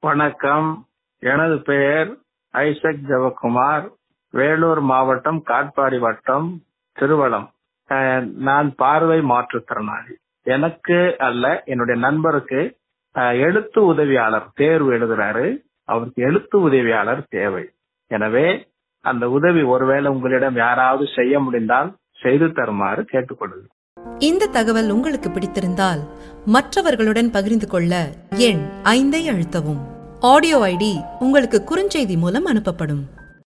வணக்கம் எனது பெயர் ஐசக் ஜெவக்குமார் வேலூர் மாவட்டம் காட்பாடி வட்டம் திருவளம் அஹ், நான் பார்வை மாற்றுத்திறனாளி எனக்கு அல்ல என்னுடைய நண்பருக்கு அஹ், எழுத்து உதவியாளர் தேர்வு எழுதுறாரு அவருக்கு எழுத்து உதவியாளர் தேவை எனவே அந்த உதவி ஒருவேளை உங்களிடம் யாராவது செய்ய முடிந்தால் செய்து தருமாறு கேட்டுக்கொள்கிறேன் இந்த தகவல் உங்களுக்கு பிடித்திருந்தால் மற்றவர்களுடன் பகிர்ந்து கொள்ள எண் ஐந்தை அழுத்தவும் ஆடியோ ஐடி உங்களுக்கு குறுஞ்செய்தி மூலம் அனுப்பப்படும்